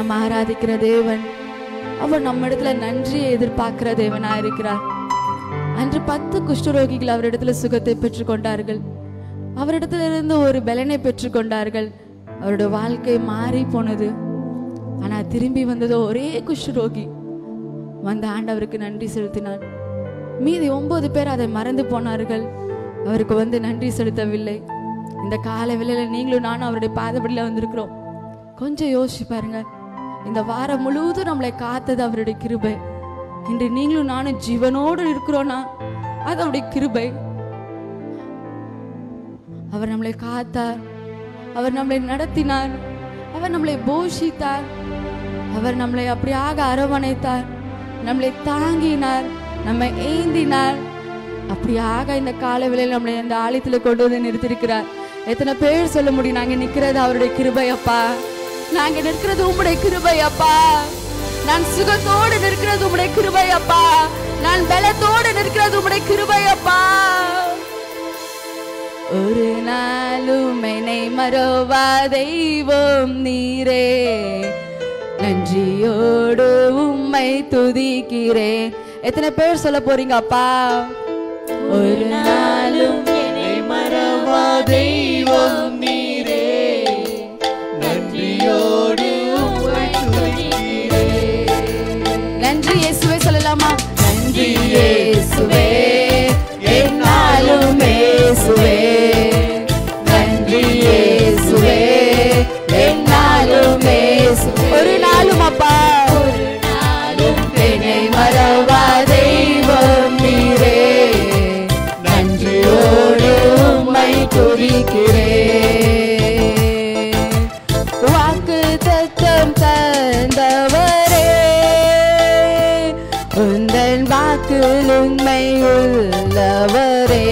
நம்ம ஆராதிக்கிற தேவன் அவர் நம்ம இடத்துல நன்றியை எதிர்பார்க்கிற தேவனா இருக்கிறார் அன்று பத்து குஷ்டரோகிகள் அவரிடத்துல சுகத்தை பெற்றுக்கொண்டார்கள் அவரிடத்துல இருந்து ஒரு பலனை பெற்றுக்கொண்டார்கள் அவருடைய வாழ்க்கை மாறி போனது ஆனா திரும்பி வந்ததோ ஒரே குஷ்டரோகி வந்த ஆண்டவருக்கு நன்றி செலுத்தினான் மீதி ஒன்பது பேர் அதை மறந்து போனார்கள் அவருக்கு வந்து நன்றி செலுத்தவில்லை இந்த கால வேளையில நீங்களும் நானும் அவருடைய பாதபடியில வந்திருக்கிறோம் கொஞ்சம் யோசிச்சு பாருங்க இந்த வாரம் முழுவதும் நம்மளை காத்தது அவருடைய கிருபை இன்று நீங்களும் நானும் ஜீவனோடு இருக்கிறோம்னா அது அவருடைய கிருபை அவர் நம்மளை காத்தார் அவர் நம்மளை நடத்தினார் அவர் நம்மளை போஷித்தார் அவர் நம்மளை அப்படியாக அரவணைத்தார் நம்மளை தாங்கினார் நம்மை ஏந்தினார் அப்படியாக இந்த கால வேளையில் நம்மளை அந்த ஆலயத்துல கொண்டு வந்து நிறுத்திருக்கிறார் எத்தனை பேர் சொல்ல முடியும் நாங்க நிக்கிறது அவருடைய கிருபை அப்பா நாங்க நிற்கிறது உம்முடைய கிருபை அப்பா நான் சுகத்தோடு நிற்கிறது உம்முடைய கிருபை அப்பா நான் பலத்தோடு நிற்கிறது உம்முடைய கிருபை அப்பா ஒரு நாளும் என்னை மறவா தெய்வம் நீரே நன்றியோடு உம்மை துதிக்கிறேன் எத்தனை பேர் சொல்ல போறீங்க அப்பா ஒரு நாளும் என்னை மறவா தெய்வம் நீரே நன்றியோடு உம்மை துதிக்கிறேன். நன்றி இயேசுவே சொல்லலாமா நன்றி இயேசுவே என்னாலும் இயேசுவே நன்றி இயேசுவே என்னாலும் இயேசுவே ஒரு நாளும் அப்பா ஒரு நாளும் என்னை மறவா தெய்வம் நீரே நன்றியோடு உம்மை துதிக்கிறேன் வாக்கு தத்தம் தந்தவரே உந்தன் வாக்கில் உண்மை உள்ளவரே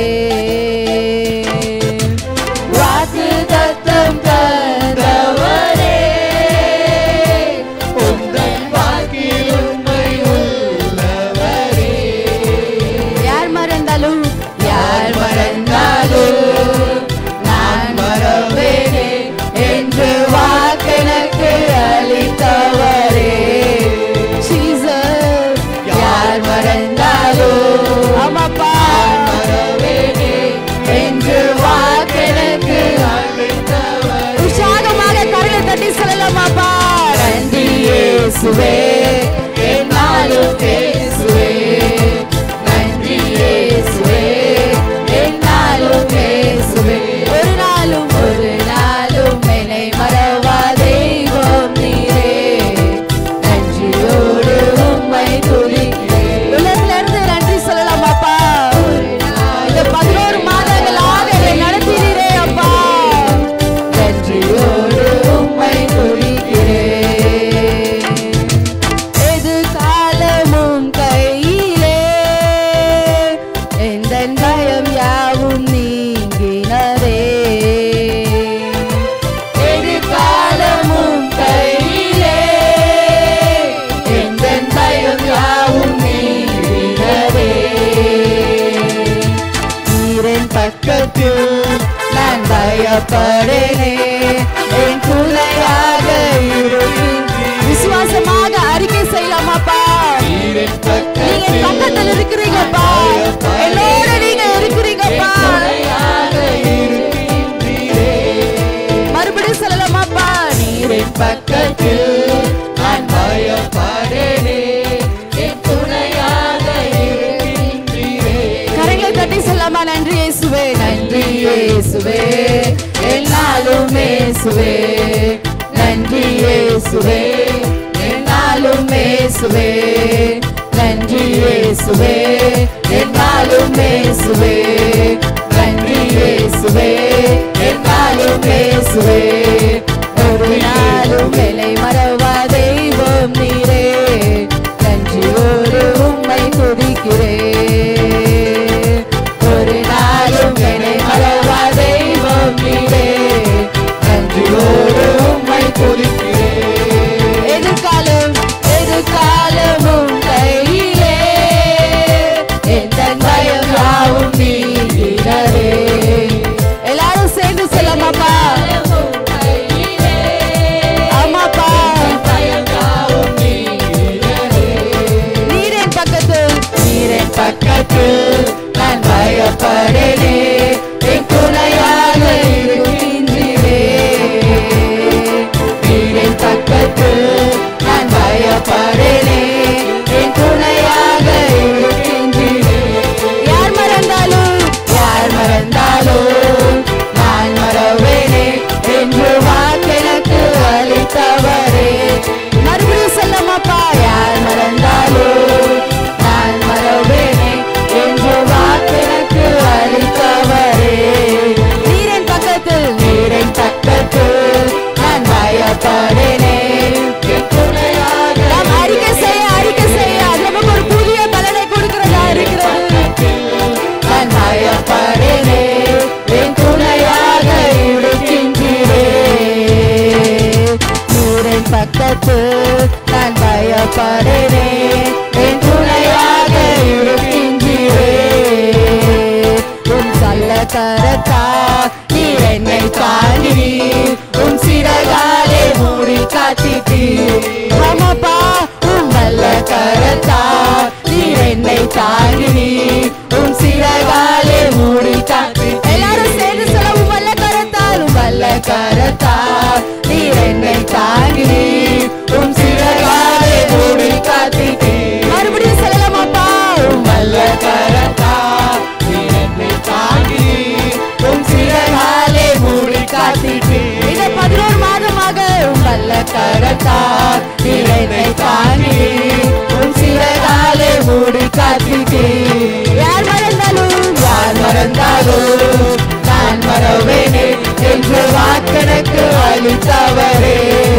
வாக்கு தத்தம் தந்தவரே உந்தன் வாக்கில் உண்மை உள்ளவரே. யார் மறந்தாலும் யார் மறந்தாலும் நான் மறவேனே என்று வாக்கெனக்கு அளித்தவரே Jesus, யார் மறந்தாலும் ஆமாப்பா மறவேனே என்று வாக்கெனக்கு அளித்தவர் உற்சாகமாக கரலை தட்டி சொல்லலாமாப்பா நன்றி இயேசுவே என்னாலும் இயேசுவே நன்றி இயேசுவே என்னாலும் இயேசுவே ஒரு நாளும் ஒரு நாளும் என்னை மறவா தெய்வம் நீரே நன்றியோடு உம்மை துதிக்கிறேன் உலகத்துல இருந்து நன்றி சொல்லலாமாப்பா இந்த பதினோரு மாதங்களாக என்னை நடத்தினீரே அப்பா நன்றியோடு உம்மை துதிக்கிறேன் எது காலமும் கையிலே எந்த பயம் யாவும் நீங்கினதே எது காலமும் கையிலே எந்த பயம் யாவும் நீங்கினதே நீரின் பக்கத்தில் நான் பயப்படேனே என் துணையாக இருக்கும் விசுவாசமாக அறிக்கை செய்யலாமாப்பா நீரின் நீங்க பக்கத்தில் பக்கத்தில் இருக்கிறீங்கப்பா என்னோட நீங்க இருக்கிறீங்கப்பா துணையாக இருக்கின்றீரே. மறுபடியும் சொல்லலாமாப்பா நீரின் பக்கத்தில் நான் பயப்படேனே என் துணையாக இருக்கின்றீரே கரங்களை தட்டி சொல்லாமா நன்றி இயேசுவே நன்றி இயேசுவே என்னாலும் இயேசுவே நன்றி இயேசுவே என்னாலும் இயேசுவே நன்றி இயேசுவே என்னாலும் இயேசுவே நன்றி இயேசுவே என்னாலும் இயேசுவே ஒரு நாளும் விலை மறவா தெய்வம் நீரே நன்றியோடு உம்மை துதிக்கிறேன் ஒரு நாளும் என்னை மறவா தெய்வம் நீரே நன்றியோடு உம்மை துதிக்கிறேன் எதிர்காலம் எதிர்காலமும் கையிலே எந்த பயம் யாவும் நீங்கிறதே எல்லாரும் சேர்ந்து சொல்லமாப்பா ஆமாப்பா பக்கத்தில் நான் பயப்படுறேன் என் துணையாக இருக்கின்றீரே உன் நல்ல கரத்தா நீ என்னை தாங்கி உன் சிறகாலே மூடி காத்திட்டி ஆமாப்பா உன் நல்ல கரத்தா நீ என்னை தாங்கி உன் சிறகாலே மூடி காத்தி எல்லாரும் சேர்ந்து சொல்ல உன் வல்ல கரத்தால் உன் வல்ல கரத்தா நீ என்னை தாங்கி உன் சிறகாலே மூடி காத்திட்டி மறுபடியும் சொல்லலாமாப்பா உன் வல்ல கரத்தா நீ என்னை தாங்கி உன் சிறகாலே மூடி காத்திட்டு இதை பதினோரு மாதமாக உன் வல்ல கரத்தா நீ என்னை தாங்கி உன் சிறகாலே மூடி காத்திட்டு யார் மறந்தாலும் யார் மறந்தாலும் நான் மறவேனே என்று வாக்கெனக்கு அளித்தவரே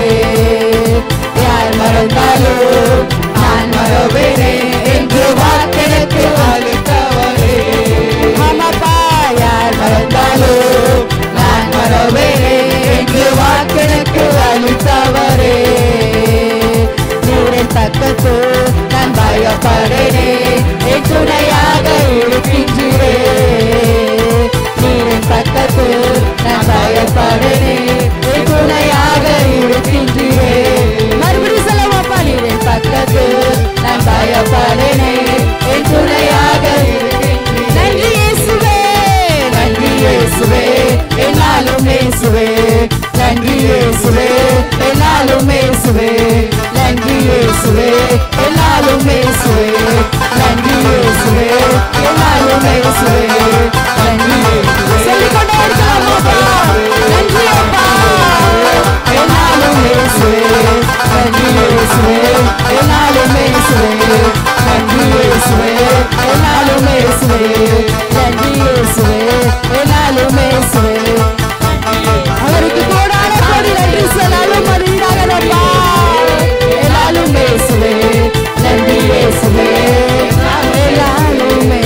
யார் மறந்தாலும் நான் மறவேனே என்று வாக்கெனக்கு அளித்தவரே ஆமாப்பா யார் மறந்தாலும் நான் மறவேனே என்று வாக்கெனக்கு அளித்தவரே நீரின் பக்கத்து நான் பயப்படனே என் துணையாக இருக்கின்றே நீரின் பக்கத்து நான் பயப்படனே என் துணையாக இருக்கின்றே மறுபடியும் சொல்லவாப்பா நீரின் பக்கத்து நான் பயப்படனே என் துணையாக இருக்கின்றே நன்றி இயேசுவே நன்றி இயேசுவே என்னாலும் இயேசுவே நன்றி இயேசுவே என்னாலும் இயேசுவே நன்றி இயேசுவே என்னாலும் இயேசுவே நன்றி இயேசுவே என்னாலும் இயேசுவே நன்றி இயேசுவே சொல்லிக்கொண்டே இருக்கலாம் அப்பா நன்றி அப்பா என்னாலும் இயேசுவே நன்றி இயேசுவே என்னாலும் இயேசுவே நன்றி இயேசுவே என்னாலும் இயேசுவே நன்றி இயேசுவே என்னாலும் இயேசுவே அவருக்கு கோடான கோடி நன்றி சொன்னாலும் மறுவீடாகப்பா எல்லாரும் இயேசுவே நன்றி இயேசுவே எல்லாரும்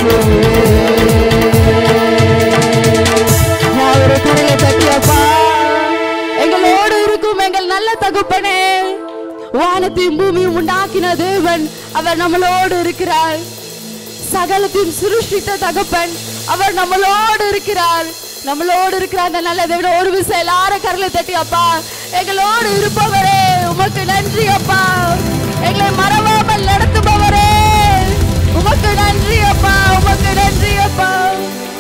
இயேசுவே அவரு கரையை தட்டியப்பா எங்களோடு இருக்கும் எங்கள் நல்ல தகுப்பனே வானத்தையும் பூமியும் உண்டாக்கின தேவன் அவர் நம்மளோடு இருக்கிறார் சகலத்தையும் சுருஷ்டித்த தகப்பன் அவர் நம்மளோடு இருக்கிறார் நம்மளோடு இருக்கிற அந்த நல்ல தேவன் ஒரு விஷயம் எல்லாரும் கரலை தட்டி அப்பா எங்களோடு இருப்பவரே உமக்கு நன்றி அப்பா எங்களை மறவாமல் நடத்துபவரே உமக்கு நன்றி அப்பா உமக்கு நன்றி அப்பா